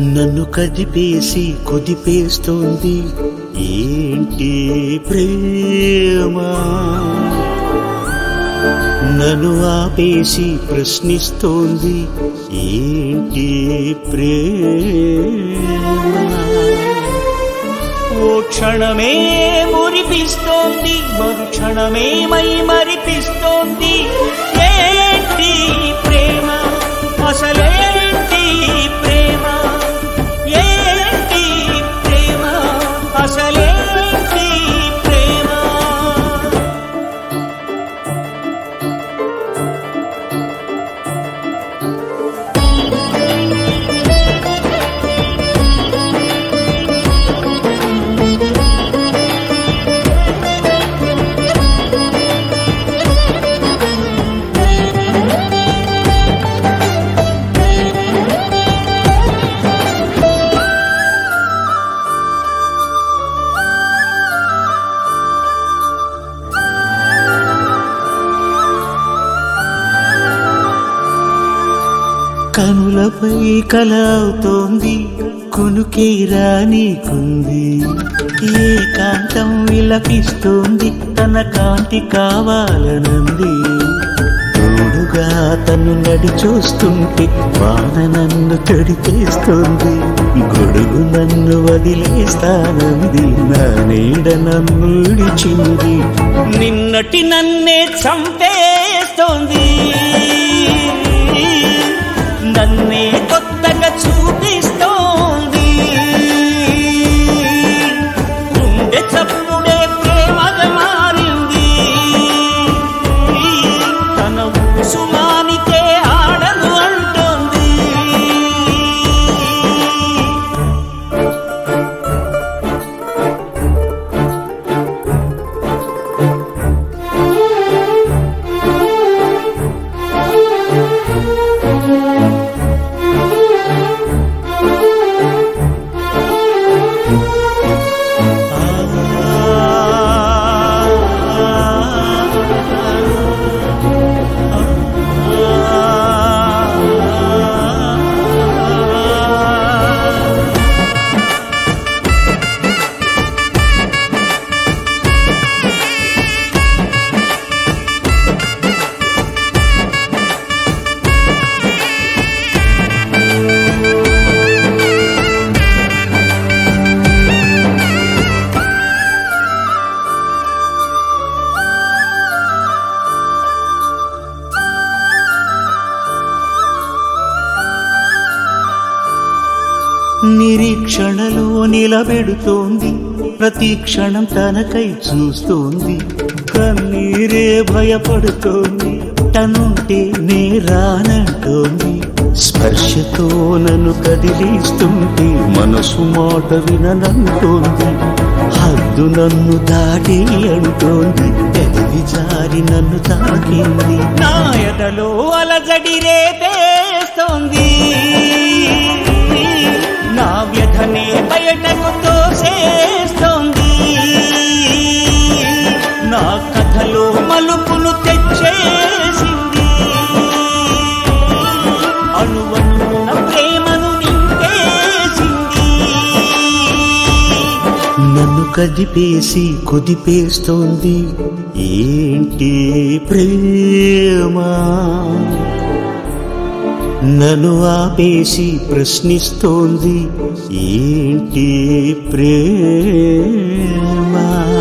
నన్ను కదిపేసి కుదిపేస్తోంది ఏంటి ప్రేమ నన్ను ఆపేసి ప్రశ్నిస్తోంది ఏంటి ప్రేమ ఓ క్షణమే మురిపిస్తోంది మరు క్షణమే మై మరిపిస్తోంది ఏంటి ప్రేమ అసలేంటి ప్రేమ ఏంటి ప్రేమ అసలేంటి ప్రేమ కనులపై కల అవుతోంది కునుకే రానీకుంది ఏకాంతం విలపిస్తోంది తన కాంతి కావాలనుంది తోడుగా తను నడి చూస్తుంటే వాన నన్ను తడిపేస్తోంది గొడుగు నన్ను వదిలేస్తానంది నా నీడ నన్ను విడిచింది నిన్నటి నన్నే చంపేస్తోంది నన్నే కొత్తగా చూపిస్తోంది గుండె చప్పుడే ప్రేమగా మారింది తన సుమానితే ఆడను అంటోంది నిరీక్షణలో నిలబెడుతోంది ప్రతి క్షణం తనకై చూస్తోంది కన్నీరే భయపడుతోంది తనుంటే నే రానంటోంది స్పర్శతో నన్ను కదిలిస్తుంటే మనసు మాట విననంటోంది హద్దు నన్ను దాటి అంటోంది పెదవి జారి నన్ను తాకింది నా ఎదలో అలజడి రేపేస్తోంది నా వ్యధనే బయటకు తోసేస్తోంది నా కథలో మలుపులు తెచ్చేసింది అణువణువున ప్రేమను నింపేసింది నన్ను కదిపేసి కుదిపేస్తోంది ఏంటి ప్రేమ నన్ను ఆపేసి ప్రశ్నిస్తోంది ఏంటి ప్రేమ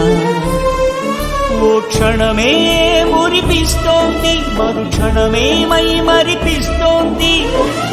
ఓ క్షణమే మురిపిస్తోంది మరు క్షణమే మై మరిపిస్తోంది